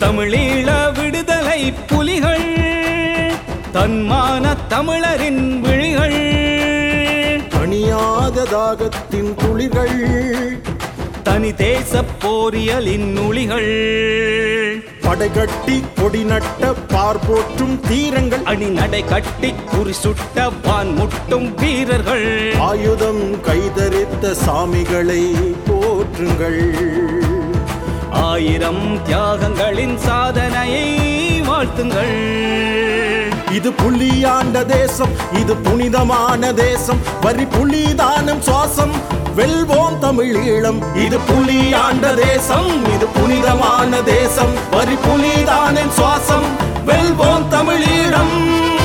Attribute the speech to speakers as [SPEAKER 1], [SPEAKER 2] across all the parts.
[SPEAKER 1] தமிழீழ விடுதலை புலிகள் தன்மான தமிழரின் விழிகள்
[SPEAKER 2] தணியாத தாகத்தின் துளிர்கள்
[SPEAKER 1] தனி தேச போரியலின் நுளிகள்
[SPEAKER 2] படைகட்டி கொடி நட்ட பார்போற்றும் தீரங்கள்
[SPEAKER 1] அணி நடை கட்டி குறி சுட்ட வான் முட்டும் வீரர்கள்
[SPEAKER 2] ஆயுதம் கைதரித்த சாமிகளை போற்றுங்கள்
[SPEAKER 1] ஆயிரம் தியாகங்களின் சாதனையை வாழ்த்துங்கள்
[SPEAKER 2] இது புலியாண்ட தேசம் இது புனிதமான தேசம் வரி புலிதானம் சுவாசம் வெல்வோம் தமிழீழம் இது புலியாண்ட தேசம் இது புனிதமான தேசம் வரி புலிதானம் சுவாசம் வெல்வோம் தமிழீழம்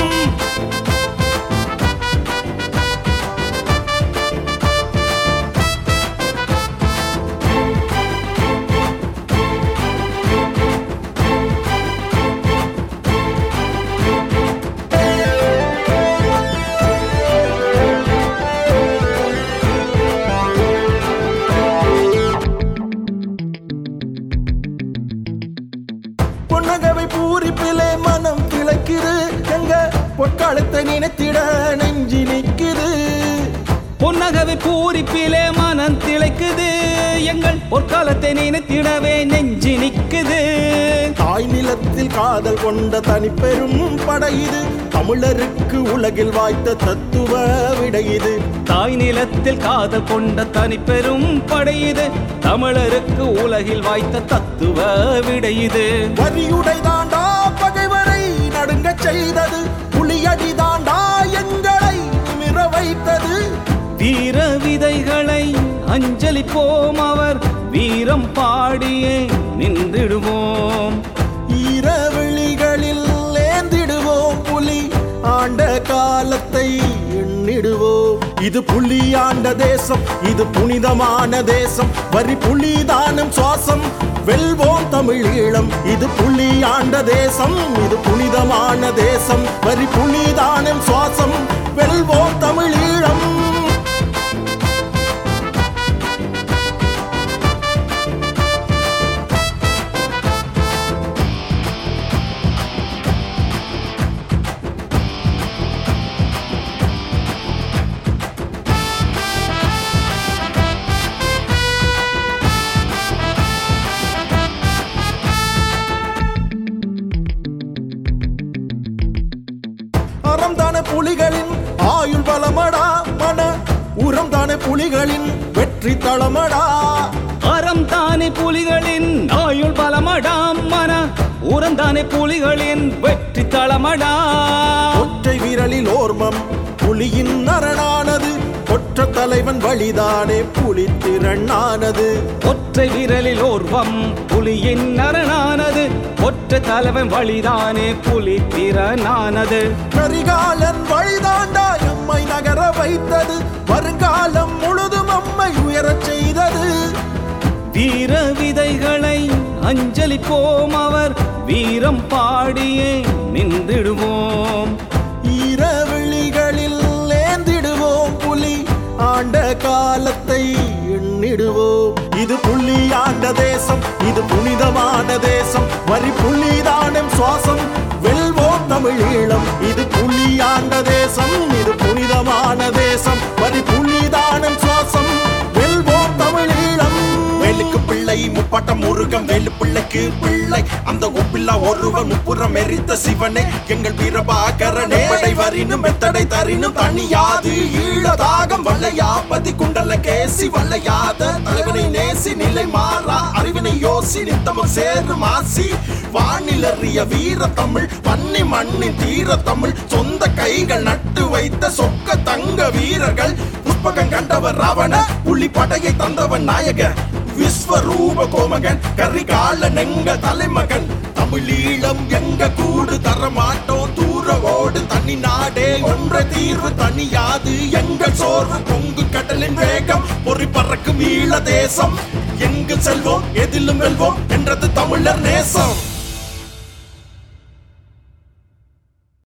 [SPEAKER 2] பொன்னகவை பூரிப்பிலே மனம் கிளைக்குது எங்க பொற்காலத்தை நினைத்திட நெஞ்சி நிக்குது
[SPEAKER 1] பொன்னகவை பூரிப்பிலே மனம் திளைக்குது எங்கள் பொற்காலத்தை நினைத்திடவே நெஞ்சு நிக்குது
[SPEAKER 2] தாய் நிலத்தில் காதல் கொண்ட தனிப்பெரும் படை இது தமிழருக்கு உலகில் வாய்த்த தத்துவ விடை இது
[SPEAKER 1] தாய் நிலத்தில் காதல் கொண்ட தனி பெரும் படையுது தமிழருக்கு உலகில் வாய்த்த தத்துவ விடையுது
[SPEAKER 2] வரியுடை தாண்டா பகைவரை நடுங்கச் செய்தது புலியடி தாண்டா எங்களை நிமிர வைத்தது
[SPEAKER 1] வீர விதைகளை அஞ்சலிப்போம் அவர் வீரம் பாடியே நின்றிடுவோம்
[SPEAKER 2] ஈரவெளிகளில் ஏந்திடுவோம் புலி ஆண்ட காலத்தை எண்ணிடுவோம் இது புலி ஆண்ட தேசம் இது புனிதமான தேசம் வரி புலிதானம் சுவாசம் வெல்வோம் தமிழீழம் இது புலி ஆண்ட தேசம் இது புனிதமான தேசம் வரி புலிதானம் சுவாசம் வெல்வோம் தமிழீழம் அறம் தானே புலிகளின் ஆயுள் பலமடா மன உரம் தானே புலிகளின் வெற்றி தளமடா
[SPEAKER 1] அறம் தானே புலிகளின் ஆயுள் பலமடாம் மன உரந்தானே புலிகளின் வெற்றி தளமடா
[SPEAKER 2] ஒற்றை விரலில் ஓர்மம் புலியின் அரணானது ஒற்ற தலைவன் வழிதானே புலித்திறனானது
[SPEAKER 1] ஒற்றை விரலில் ஓர்வம் புலியின் அரணானது ஒற்றை தலைவன் வழிதானே புலி திறனானது
[SPEAKER 2] கரிகாலன் வழிதாண்டா எம்மை நகர வைத்தது வருங்காலம் முழுதும் அம்மை உயரச் செய்தது
[SPEAKER 1] வீர விதைகளை அஞ்சலிப்போம் அவர் வீரம் பாடியே நின்றிடுவோம்
[SPEAKER 2] ஈரவிழிகளில் ஏந்திடுவோம் புலி ஆண்ட காலத்தை எண்ணிடுவோம் இது புலி ஆண்ட தேசம் இது புனிதமான தேசம் வரி புலிதானம் சுவாசம் வெல்வோம் தமிழீழம் இது புலி ஆண்ட தேசம் இது புனிதமான தேசம் வரி புலிதானம் சுவாசம் வெல்வோம் தமிழீழம் வேலுக்கு பிள்ளை முப்பாட்டம் முருகம் வேலு பிள்ளைக்கு பிள்ளை அந்த ஒப்பில்லா ஒருவன் முப்புறம் எரித்த சிவனே எங்கள் வீரபாகரனே படை வரினும் மெத்தடை தரினும் தனியாது ஈழதாகம் வல்லையாபதி குண்டல கேசி வல்லையாத தலைவனை நேசி நிலை மாறா அறிவினை யோசி நித்தமும் சேரு மாசி வானிலறிய வீர தமிழ் வன்னி மண்ணின் தீர தமிழ் சொந்த கைகள் நட்டு வைத்த சொக்க தங்க வீரர்கள் புஷ்பகம் கண்டவர் ராவண புலி படையை தந்தவன் நாயக விஸ்வரூப கோமகன் கரிகால நெங்க தலைமகன் தமிழீழம் எங்க கூடு தரமாட்டோம் தூர ஓடு தனி நாடே ஒன்ற தீர்வு தனியாது எங்கள் சோர்வு பொங்கு கடலின் வேகம் பொறி பறக்கும் ஈழ தேசம் எங்கு செல்வோம் எதிலும் வெல்வோம் என்றது தமிழர் நேசம்